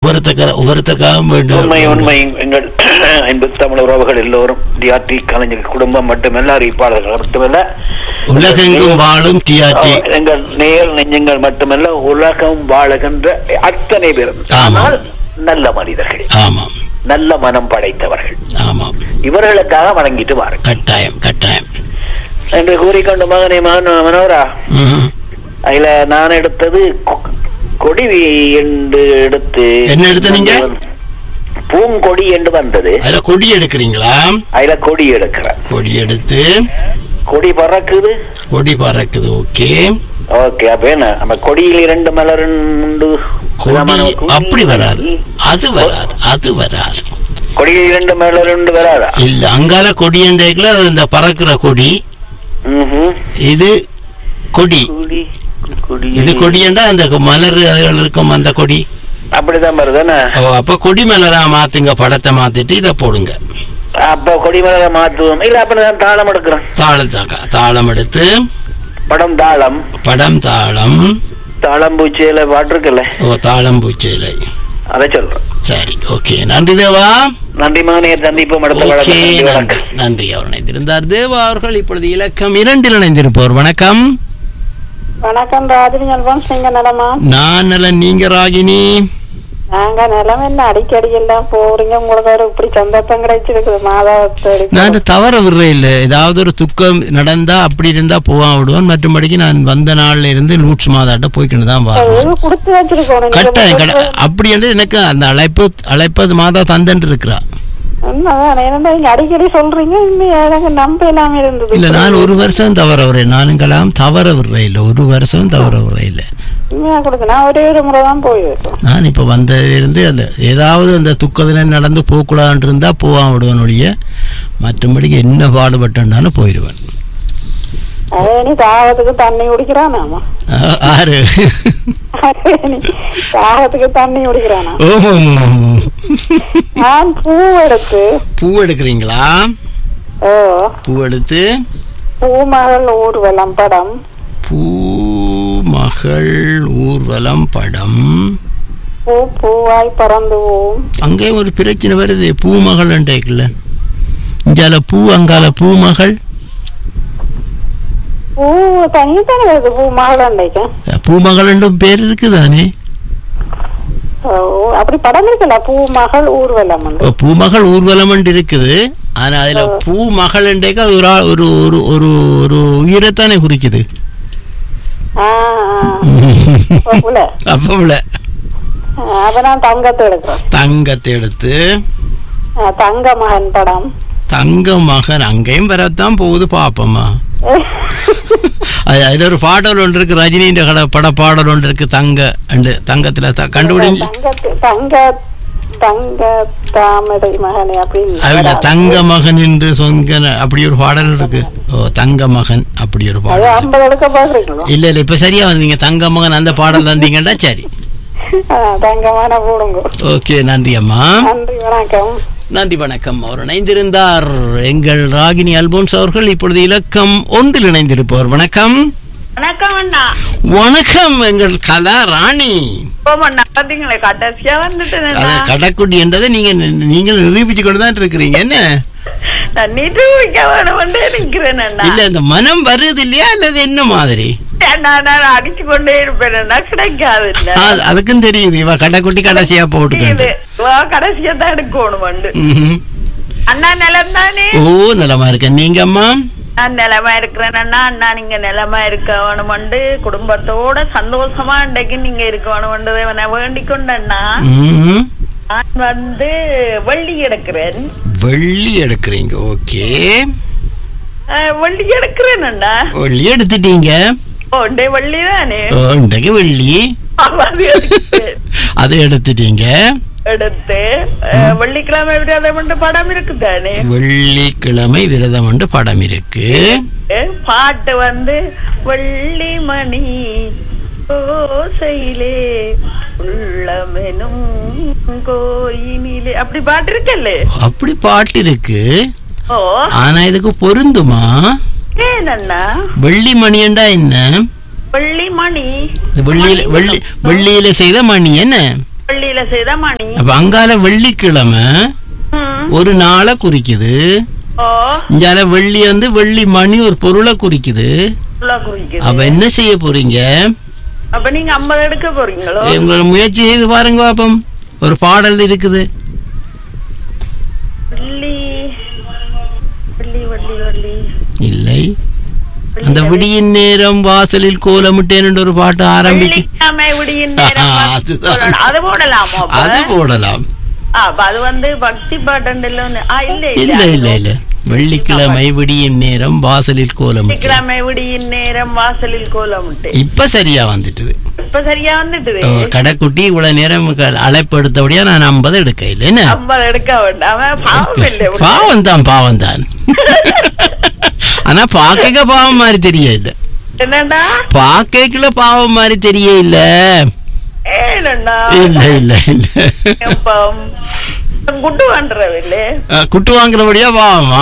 ஒவ்வொருத்தக்க ஒவ்வொருத்தருக்காக வேண்டும் உண்மை உண்மை எங்கள் அன்பு தமிழ் உறவுகள் எல்லோரும் டிஆர்டி கலைஞர் குடும்பம் மட்டுமல்ல அறிவிப்பாளர்கள் மட்டுமல்ல உலகெங்கும் வாழும் டிஆர்டி எங்கள் நேர் நெஞ்சங்கள் மட்டுமல்ல உலகம் வாழுகின்ற அத்தனை பேரும் ஆமாம். ஆனால் நல்ல மனிதர்கள் ஆமாம் நல்ல மனம் படைத்தவர்கள் ஆமாம் இவர்களுக்காக வணங்கிட்டு வாருங்கள் கட்டாயம் கட்டாயம் என்று கூறிக்கொண்டு மகனே மகன் மனோரா ம். அதுல நான் எடுத்தது கொ- கொடி என்று எடுத்து என்ன எடுத்த நீங்க? பூங்கொடி என்று வந்தது அதுல கொடி எடுக்கிறீங்களா அதுல கொடி எடுக்கிறேன் கொடி எடுத்து கொடி பறக்குது கொடி பறக்குது ஓகே ஓகே அப்ப என்ன நம்ம கொடியில் இரண்டு மலர் உண்டு கொடி நம்ம கொடி- அப்படி வராது அது வராது அது வராது கொடியில் இரண்டு மலர் உண்டு வராதா இல்ல அங்கால கொடி என்றைக்குல அது இந்த பறக்கிற கொடி ம்ஹும். இது கொடி கொடி கொடி இது கொடி என்றா அந்த மலர் அதுகள் இருக்கும் அந்த கொடி அப்படிதான் வருதுன்னு ஓ, அப்ப கொடி மலரா மாத்துங்க படத்தை மாத்திட்டு இத போடுங்க அப்ப கொடி மலரை மாத்துவோம் இல்ல அப்ப நான் தாளம் எடுக்கிறேன் தாளத்தாக்கா தாளம் எடுத்து படம் தாளம் படம் தாளம் தாளம் பூச்சியில பாட்டு இருக்குல்ல ஓ தாளம் பூச்சேலை அதை சொல்றேன் சரி ஓகே நன்றி தேவா நன்றி மகனே சந்திப்போம் அடுத்த ஓகே வழக்கு நன்றி, நன்றி வணக்கம். நன்றி அவர் இணைந்திருந்தார் தேவா அவர்கள் இப்பொழுது இலக்கம் இரண்டில் இணைந்திருப்பவர் வணக்கம் வணக்கம் ராஜினி அல்போன்ஸ் நீங்க நலமா நான் நல்ல நீங்க ராகினி நாங்க நிலம் என்ன அடிக்கடி எல்லாம் போறீங்க உங்களுக்கு ஒரு இப்படி சந்தர்ப்பம் கிடைச்சிருக்குது மாதாவத்தை நான் இந்த தவற விடுறேன் இல்லை ஏதாவது ஒரு துக்கம் நடந்தா அப்படி இருந்தா போவான் விடுவேன் மற்றபடிக்கு நான் வந்த நாள்ல இருந்து லூட்ஸ் மாதாட்ட போய்க்கிட்டு தான் வருவேன் கொடுத்து வச்சிருக்கோம் நீங்க கட்டாயம் கடை உங்களுக்கு அப்படி என்று எனக்கு அந்த அழைப்பு அழைப்பு அது மாதா தந்தன்று இருக்கிறா உண்மைதான். ஏன்னா நீங்க அடிக்கடி சொல்றீங்க இன்னும் எனக்கு நம்ப இல்லாம இருந்தது இல்ல நான் ஒரு வருஷம் தவற விடுறேன் நானுங்களாம் தவற விடுறேன் இல்லை ஒரு வருஷம் தவற விடுறேன் இல்லை உண்மையா கொடுத்து நான் ஒரே ஒரு முறை தான் போயிருக்கோம் நான் இப்போ வந்ததிலிருந்து அந்த ஏதாவது அந்த துக்கத்தின நடந்து போகக்கூடாதுன்னு இருந்தா போவான் விடுவேன் ஒழிய மற்றபடிக்கு என்ன பாடுபட்டேன்னாலும் போயிடுவேன் அதே நீ தாகத்துக்கு தண்ணி குடிக்கிறானாமா ஆ- ஆறு அதே நீ தாகத்துக்கு தண்ணி குடிக்கிறானா ஓ நான் பூ எடுத்து பூ எடுக்கிறீங்களா ஓ பூ எடுத்து பூமகள் ஊர்வலம் படம் பூ மகள் ஊர்வலம் படம் பூ பூவாய் பறந்துவோம் அங்கே ஒரு பிரச்சனை வருது பூ மகள் இருக்குல்ல இங்கால பூ அங்கால பூ மகள் பூ தனித்தானே வருது பூ மகள் அன்னைக்கு பூ மகள் பேர் இருக்குதானே ஓ, அப்படி படம் இருக்குல்ல பூ மகள் ஊர்வலம் வந்து பூ மகள் ஊர்வலம் இருக்குது ஆனா அதுல பூ மகள் அது ஒரு ஆள்- ஒரு ஒரு ஒரு ஒரு உயிரைத்தானே குறிக்குது ஆ, ஆ. புல. அப்ப உள்ள ஆ, அப்ப நான் தங்கத்தை எடுக்கிறேன் தங்கத்தை எடுத்து ஆ, தங்க மகன் படம் தங்க மகன் அங்கேயும் வரத்தான் போகுது பாப்பம்மா அது அதுல ஒரு பாடல் ஒன்று இருக்கு ரஜினியின் கட பட பாடல் ஒன்று இருக்கு தங்க அண்டு தங்கத்துல த- கண்டுபிடிங்க தங்கத்து- தங்க தங்க தாமரை மகனே அப்படின்னு அதுல தங்க மகன் என்று சொங்க அப்படி ஒரு பாடல் இருக்கு ஓ தங்க மகன் அப்படி ஒரு அது பாடல் ஐம்பது எடுக்க பாக்குறீங்களோ இல்ல இல்ல இப்ப சரியா வந்தீங்க தங்க மகன் அந்த பாடல் தந்தீங்கன்னா சரி தங்கமான போடுங்க ஓகே நன்றி அம்மா நன்றி வணக்கம் நன்றி வணக்கம் அவர் இணைந்திருந்தார் எங்கள் ராகினி அல்போன்ஸ் அவர்கள் இப்பொழுது இலக்கம் ஒன்றில் இணைந்திருப்பவர் வணக்கம் வணக்கம் அண்ணா வணக்கம் எங்கள் கலா ராணி போமண்ணா பாத்தீங்களே கடைசியா வந்துட்டேன் அத கடைக்குட்டி என்றதை நீங்க நீங்கள் நிரூபிச்சு கொண்டு தான் இருக்கிறீங்க என்ன நான் நிரூபிக்க வேணும்னு நிக்கிறேன் அண்ணா இல்ல இந்த மனம் வருது இல்லையா அல்லது என்ன மாதிரி ஏன்னா நான் அடிச்சு கொண்டே இருப்பேன் அண்ணா கிடைக்காது இல்ல ஆ, அதுக்கும் தெரியுது இவ கடைக்குட்டி கடைசியா போட்டுக்கிட்டு இது வா, கடைசியா தான் எடுக்கணும் வந்து ம்ஹும். அண்ணா நிலம் தானே ஓ நலமா இருக்கேன் நீங்க அம்மா நான் நிலமா இருக்கிறேன் அண்ணா அண்ணா நீங்க நிலமா இருக்க வேணுமெண்டு குடும்பத்தோட சந்தோஷமா இன்றைக்கு நீங்க இருக்க வேணுமென்றதை நான் வேண்டிக் கொண்டேன்னா ம்ஹும். நான் வந்து வெள்ளி எடுக்கிறேன் வெள்ளி எடுக்கிறீங்க ஓகே அஹ், வெள்ளி எடுக்கிறேன் அண்ணா வெள்ளி எடுத்துட்டீங்க ஓ டே வெள்ளி தானே ஓ, இன்றைக்கு வெள்ளி அது எடுக்கிறேன். அதை எடுத்துட்டீங்க எடுத்து அஹ், வெள்ளிக்கிழமை விரதம் என்று படம் இருக்குதானே வெள்ளிக்கிழமை விரதம் என்று படம் இருக்கு அஹ், பாட்டு வந்து வெள்ளிமணி ஓசையிலே உள்ளமெனும் கோயினிலே அப்படி பாட்டு இருக்குல்ல அப்படி பாட்டு இருக்கு ஓ ஆனா இதுக்கு பொருந்துமா ஏன் அண்ணா வெள்ளி மணியண்டா என்ன வெள்ளிமணி இந்த வெள்ளியில வெள்ளி வெள்ளியில செய்த மணி என்ன பள்ளியில செய்த மணி அப்ப அங்கால வெள்ளிக்கிழமை ம். ஒரு நாளை குறிக்குது ஓ இங்கால வெள்ளி வந்து வெள்ளி மணி ஒரு பொருளை குறிக்குது உள்ள குறிக்குது அப்ப என்ன செய்ய போறீங்க அப்ப நீங்க ஐம்பது எடுக்க போறீங்களோ உங்களோட முயற்சி செய்து பாருங்க பாப்போம் ஒரு பாடல் இருக்குது வள்ளி வள்ளி வள்ளி வள்ளி இல்லை அந்த விடியின் நேரம் வாசலில் கோலமிட்டேன் என்று ஒரு பாட்டு ஆரம்பிக்கு வெள்ளிக்கிழமை விடியின் நேரம் ஆ, பார்த்து அதுதான். சொல்லணும். அது போடலாமோ அப்ப? அது போடலாம் ஆ, அப்ப அது வந்து பக்தி பாட்டுல ஆ இல்ல இல்ல இல்ல இல்ல வெள்ளிக்கிழமை விடியின் நேரம் வாசலில் கோலமிட்டேன் வெள்ளிக்கிழமை விடியின் நேரம் வாசலில் கோலமிட்டு இப்ப சரியா வந்துட்டுது இப்ப சரியா வந்துட்டுது ஓ, கடைக்குட்டி இவ்வளவு நேரம் க- அழைப்படுத்தபடியா நான் ஐம்பது எடுக்க இல்லை என்ன ஐம்பது எடுக்க வேண்டாம் பாவம் இல்லை பாவம் தான் பாவம் தான் ஆனா பாக்க பாவம் மாதிரி தெரியல என்னடா பாக்கல பாவம் மாதிரி தெரிய இல்ல ஏனண்ணா இல்ல இல்ல இல்ல எப்பம் குட்டு பண்றவில்லை அஹ், குட்டு வாங்குறபடியா பாவமா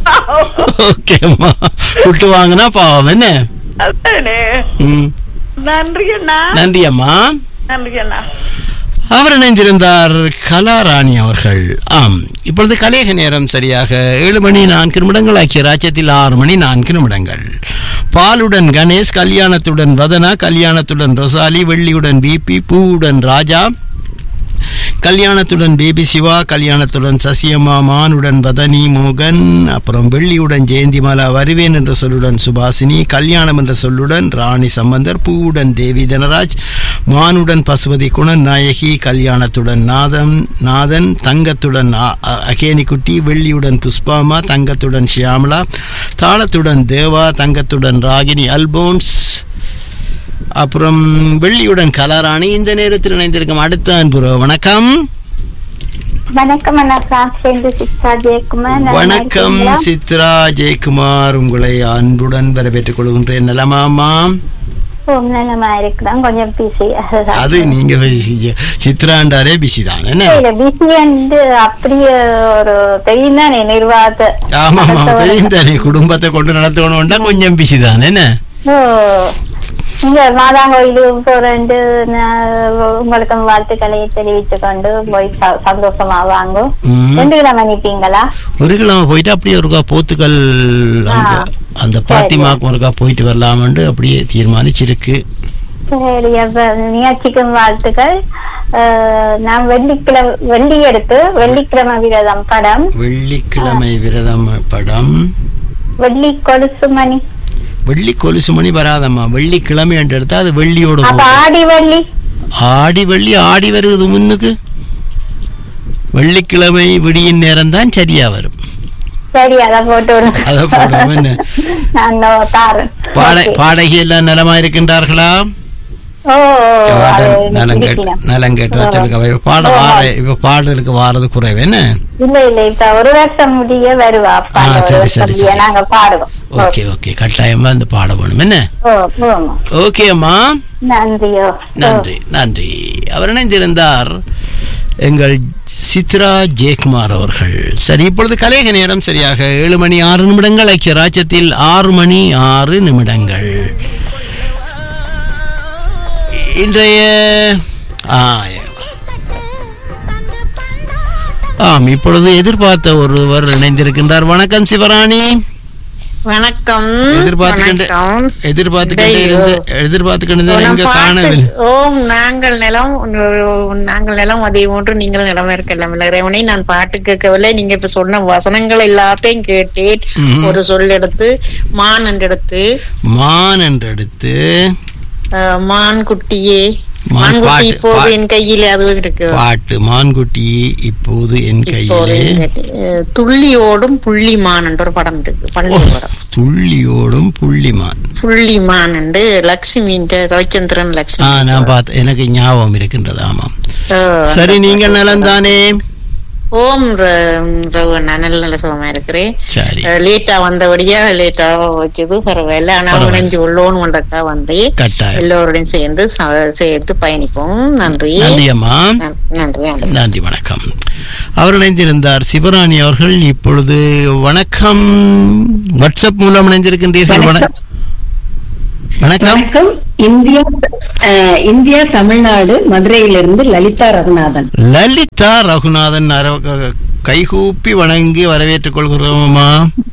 ஓகேம்மா குட்டு வாங்கினா பாவம் என்ன அதானே ம். நன்றி அண்ணா நன்றி அம்மா நன்றி அண்ணா அவர் இணைந்திருந்தார் கலாராணி அவர்கள் ஆம் இப்பொழுது கலேக நேரம் சரியாக ஏழு மணி நான்கு நிமிடங்கள் ஆக்கிய ராஜ்யத்தில் ஆறு மணி நான்கு நிமிடங்கள் பாலுடன் கணேஷ் கல்யாணத்துடன் வதனா கல்யாணத்துடன் ரொசாலி வெள்ளியுடன் பிபி பூவுடன் ராஜா கல்யாணத்துடன் பேபி சிவா கல்யாணத்துடன் சசியம்மா மானுடன் வதனி மோகன் அப்புறம் வெள்ளியுடன் ஜெயந்திமாலா வருவேன் என்ற சொல்லுடன் சுபாசினி கல்யாணம் என்ற சொல்லுடன் ராணி சம்பந்தர் பூவுடன் தேவி தனராஜ் மானுடன் பசுபதி குணன் நாயகி கல்யாணத்துடன் நாதன் நாதன் தங்கத்துடன் அ- அ- அகேனிக்குட்டி வெள்ளியுடன் புஷ்பாமா தங்கத்துடன் ஷியாமலா தாளத்துடன் தேவா தங்கத்துடன் ராகினி அல்போன்ஸ் அப்புறம் வெள்ளியுடன் கலாராணி இந்த நேரத்தில் இணைந்திருக்கும் அடுத்த அன்புறவு வணக்கம் வணக்கம் அண்ணா சேர்ந்து சித்ரா ஜெயக்குமார் நல்லா வணக்கம் இருக்கீங்களா? சித்ரா ஜெயக்குமார் உங்களை அன்புடன் வரவேற்றுக் கொள்கின்றேன் நலமாமா ஓ, நலமா இருக்கிறோம் கொஞ்சம் பிஸி அது நீங்க வி- சித்ராண்டாரே பிஸி தான் என்ன இல்ல பிஸி வந்து அப்படியே ஒரு தெரியும் தானே நிர்வாகத்தை ஆமா ஆமா தெரியும் தானே குடும்பத்தை கொண்டு நடத்தணும்னா கொஞ்சம் பிஸி தான் என்ன ஓ இங்க மாதாங்கோயிலுக்கு போறேன்ட்டு நான் உங்களுக்கு வாழ்த்துக்களை தெரிவித்துக் கொண்டு போய் ச- சந்தோஷமா வாங்க ம். ரெண்டு கிழமை நிப்பீங்களா ஒரு கிழமை போயிட்டு அப்படியே ஒருக்கா போத்துக்கல் அந்த ஆ. அந்த பாத்திமாக்கும் ஒருக்கா போயிட்டு வரலாமண்டு அப்படியே தீர்மானிச்சிருக்கு சரி அப்ப நிகழ்ச்சிக்கும் வாழ்த்துக்கள் அஹ், நான் வெள்ளிக்கிழமை வெள்ளி எடுத்து வெள்ளிக்கிழமை விரதம் படம் வெள்ளிக்கிழமை விரதம் படம் வெள்ளி கொலுசு மணி வெள்ளி கொலுசு மணி வராதம்மா வெள்ளிக்கிழமை என்று எடுத்தா அது வெள்ளியோட அப்ப போகும். ஆடி வெள்ளி ஆடி வெள்ளி ஆடி வருது முன்னுக்கு வெள்ளிக்கிழமை விடியின் நேரம் தான் சரியா வரும் சரி அத போட்டு விடுங்க. அத போடுவோம் என்ன? நான் இதோ தாரேன் பாட Okay. பாடகி எல்லாம் நலமா இருக்கின்றார்களா ஓ அது நலம் கேட்டு பிடிக்கணும். நலம் கேட்டதா சொல்லுங்க அவ இப்ப பாட வார இப்ப பாடலுக்கு வாரது குறைவு என்ன இல்ல இல்ல இப்ப ஒரு வருஷம் முடிய வருவா அப்பா ஆ, அந்த ஒரு சரி, வருஷம் சரி, முடிய சரி. நாங்க பாடுவோம் ஓகே ஓகே கட்டாயமா இந்த பாட வேணும் என்ன ஓ போமா ஓகே அம்மா நன்றியோ நன்றி நன்றி அவர் இணைந்திருந்தார் எங்கள் சித்ரா ஜெயக்குமார் அவர்கள் சரி இப்பொழுது கலேக நேரம் சரியாக ஏழு மணி ஆறு நிமிடங்கள் ஐக்கிய ராஜ்யத்தில் ஆறு மணி ஆறு நிமிடங்கள் இன்றைய ஆ, ஆம் இப்பொழுது எதிர்பார்த்த ஒருவர் இணைந்திருக்கின்றார் வணக்கம் சிவராணி வணக்கம் எதிர்பார்த்துக்கிட்டு வணக்கம். எதிர்பார்த்துக்கிட்டே ஐயோ. இருந்து எதிர்பார்த்துக்கிட்டு ஓ, எங்க நான் காணவில்லை பாட்டு- ஓம் நாங்கள் நிலம் உன் நாங்கள் நிலம் அதே போன்று நீங்கள் நிலமா இருக்கலாம் இறைவனை நான் பாட்டு கேட்கவில்லை நீங்க இப்ப சொன்ன வசனங்கள் எல்லாத்தையும் கேட்டேன் ம்ஹும். ஒரு சொல் எடுத்து மான் என்று எடுத்து மான் என்று எடுத்து அஹ், மான் குட்டியே மான் மான் குட்டி பாட்டு, இப்போது பாட்டு. என் கையிலே அதுவும் இருக்கு பாட்டு மான்குட்டி இப்போது என் இப்போது கையிலே என் கையிலே. அஹ், துள்ளியோடும் புள்ளிமான் என்ற ஒரு படம் இருக்கு பள்ளி ஓ, படம் துள்ளியோடும் புள்ளிமான் புள்ளிமான் என்று லட்சுமி ரவிச்சந்திரன் ஆ லட்சுமி நான் பார்த்தேன் எனக்கு ஞாபகம் இருக்கின்றது ஆமாம் அஹ், சரி நீங்கள் நலம் தானே ஓம் ர- ரகு நான் நல்ல நல்ல சுகமா இருக்கிறேன் சரி லேட்டா வந்தபடியா லேட்டா வச்சது பரவாயில்ல ஆனா பரவாயில்ல. உணஞ்சு உள்ளோன் கொண்டக்கா வந்து கட்டாயம் எல்லோருடையும் சேர்ந்து ச- சேர்த்து பயணிப்போம் நன்றி நன்றி அம்மா நன்- நன்றி நன்றி நன்றி வணக்கம் அவர் இணைந்திருந்தார் சிவராணி அவர்கள் இப்பொழுது வணக்கம் வாட்ஸ்அப் மூலம் இணைந்திருக்கின்றீர்கள் வண- வணக்கம். வணக்கம் வணக்கம் இந்தியா அஹ், இந்தியா தமிழ்நாடு மதுரையிலிருந்து லலிதா ரகுநாதன் லலிதா ரகுநாதன் அர- க- கைகூப்பி வணங்கி வரவேற்றுக் கொள்கிறோமா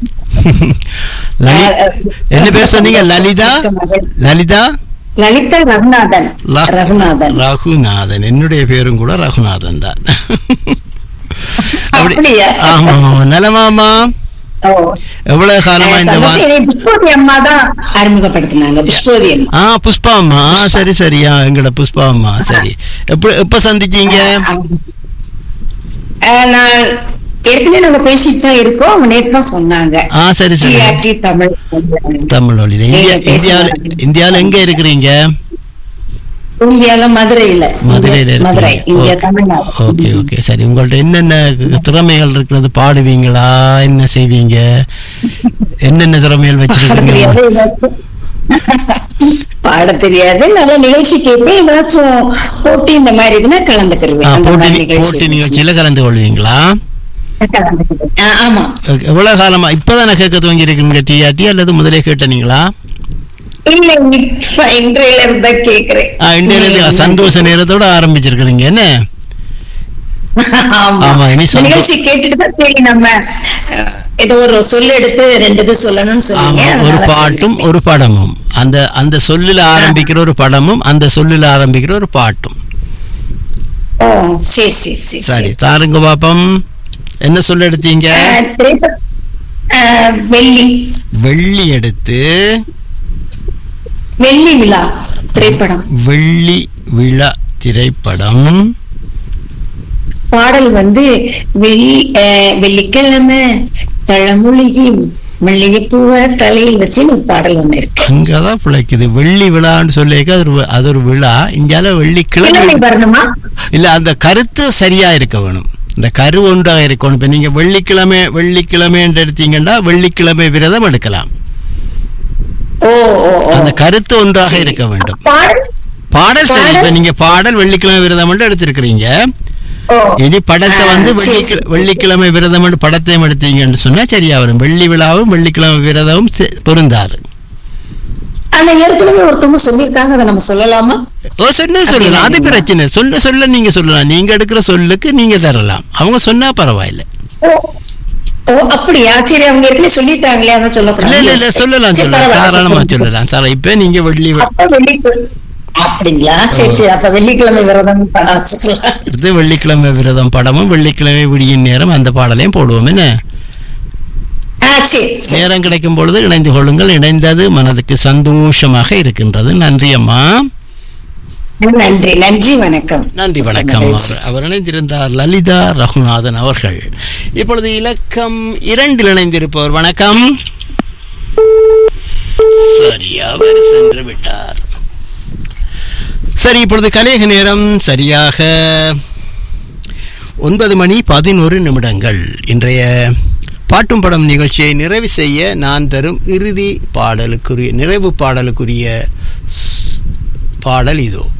லலி- என்ன பேர் சொன்னீங்க லலிதா லலிதா லலிதா ரகுநாதன் ல- ரகுநாதன் ரகுநாதன் என்னுடைய பேரும் கூட ரகுநாதன் தான் அப்படி அப்படியா? ஆமா ஆமா நலமாமா ஓ எவ்வளவு காலமா இந்த வா- சந்தோஷம். என்னை புஷ்பவதி அம்மா தான் அறிமுகப்படுத்தினாங்க புஷ்பவதி அம்மா ஆ புஷ்பா அம்மா ஆ, சரி சரியா எங்கட புஷ்பா அம்மா சரி எப்ப எப்ப சந்திச்சீங்க அஹ், நான் ஏற்கனவே நம்ம பேசிட்டு தான் இருக்கோம் அவங்க நேற்று தான் சொன்னாங்க ஆ சரி சரி TRT தமிழ் தமிழ் வழியில இந்தியா நீங்க பேசுங்க. இந்தியாவில் இந்தியாவில் எங்க இருக்கிறீங்க இந்தியால மதுரையில மதுரையில மதுரை இந்தியா இருக்கீங்க தமிழ்நாடு ஓகே ஓகே சரி உங்கள்ட்ட என்னென்ன திறமைகள் இருக்கிறது பாடுவீங்களா என்ன செய்வீங்க என்னென்ன திறமைகள் பாட வச்சிருக்கீங்க தெரியாது ஏதாச்சும் பாட தெரியாது நல்ல நிகழ்ச்சி கேட்பேன் ஏதாச்சும் போட்டி இந்த மாதிரி இதுனா ஆ, கலந்துக்கிருவேன் அந்த போட்டி மாதிரி நிகழ்ச்சி போட்டி நிகழ்ச்சியில கலந்து கொள்வீங்களா கலந்துக்கிருவேன். ஆ, ஆமா ஓகே, எவ்வளவு காலமா இப்பதானே கேட்க துவங்கி இருக்கீங்க டிஆர்டி அல்லது முதலே கேட்டனீங்களா இல்ல இப்ப இன்றையில இருந்தா கேக்குறேன் ஆ, இந்தியால இருந்து சந்தோஷ நேரத்தோட ஆரம்பிச்சிருக்கிறீங்க என்ன ஆமா ஆமா, இனி சந்தோ- நிகழ்ச்சி கேட்டுட்டு தான் சரி நம்ம அஹ், ஏதோ ஒரு சொல்லு எடுத்து ரெண்டு இது சொல்லணும்னு ஆமா சொன்னீங்க ஒரு அதனால பாட்டும் சொல்லிட்டேன். ஒரு படமும் அந்த அந்த சொல்லுல ஆரம்பிக்கிற ஒரு படமும் அந்த சொல்லுல ஆரம்பிக்கிற ஒரு பாட்டும் ஓ சரி சரி சரி சரி சரி தாருங்க பாப்பம் என்ன சொல்ல எடுத்தீங்க அஹ், திரைப்பட- அஹ், வெள்ளி வெள்ளி எடுத்து வெள்ளி விழா திரைப்படம் வெள்ளி விழா திரைப்படம் பாடல் வந்து வெள்ளி அஹ், வெள்ளிக்கிழமை தழமொழிகி மல்லிகைப்பூவை தலையில் வச்சு ஒரு பாடல் ஒண்ணு இருக்கு அங்கதான் பிழைக்குது வெள்ளி விழான்னு சொல்லிக்க அது ஒரு அது ஒரு விழா இங்கால வெள்ளிக்கிழமை கிழமை வரணுமா இல்ல அந்த கருத்து சரியா இருக்க வேணும் இந்த கரு ஒன்றாக இருக்கணும் இப்ப நீங்க வெள்ளிக்கிழமை வெள்ளிக்கிழமை என்று எடுத்தீங்கன்னா வெள்ளிக்கிழமை விரதம் எடுக்கலாம் ஓ ஓ ஓ அந்த கருத்து ஒன்றாக இருக்க வேண்டும் பாடல் பாடல் சரி இப்ப பாடல்? நீங்க பாடல் வெள்ளிக்கிழமை விரதம் மட்டும் எடுத்திருக்கிறீங்க ஓ இனி படத்தை ஆ, வந்து சரி, வெள்ளி சரி. வெள்ளிக்கிழமை விரதம் மட்டும் படத்தையும் எடுத்தீங்கன்னு சொன்னா சரியா வரும் வெள்ளி விழாவும் வெள்ளிக்கிழமை விரதமும் செ- பொருந்தாது ஆனா ஏற்கனவே ஒருத்தவங்க சொல்லியிருக்காங்க அதை நம்ம சொல்லலாமா ஓ சொன்ன சொல்லலாம் அது பிரச்சனை சொன்ன சொல்ல நீங்க சொல்லலாம் நீங்க எடுக்கிற சொல்லுக்கு நீங்க தரலாம் அவங்க சொன்னா பரவாயில்ல ஓ ஓ அப்படியா சரி அவங்க ஏற்கனவே சொல்லிட்டாங்களே அதான் இல்ல சொல்லக்கூடாது இல்ல இல்ல சொல்லலாம் சரி, சொல்லலாம் பரவாயில்ல. தாராளமா சொல்லலாம் தர இப்ப நீங்க வெள்ளி வி- அப்ப வெள்ளிக்கிழமை அப்படிங்களா சரி சரி அப்ப வெள்ளிக்கிழமை விரதம் படம் வச்சுக்கலாம் எடுத்து வெள்ளிக்கிழமை விரதம் படமும் வெள்ளிக்கிழமை விடியின் நேரம் அந்த பாடலையும் போடுவோம் என்ன ஆ சரி சரி. நேரம் கிடைக்கும் பொழுது இணைந்து கொள்ளுங்கள் இணைந்தது மனதுக்கு சந்தோஷமாக இருக்கின்றது நன்றி அம்மா நன்றி நன்றி வணக்கம் நன்றி வணக்கம் அவர் அவர் இணைந்திருந்தார் லலிதா ரகுநாதன் அவர்கள் இப்பொழுது இலக்கம் இரண்டில் இணைந்திருப்பவர் வணக்கம் சரி அவர் சென்று விட்டார் சரி இப்பொழுது கலேக நேரம் சரியாக ஒன்பது மணி பதினோரு நிமிடங்கள் இன்றைய பாட்டும் படம் நிகழ்ச்சியை நிறைவு செய்ய நான் தரும் இறுதி பாடலுக்குரிய நிறைவு பாடலுக்குரிய ஸ்- பாடல் இதோ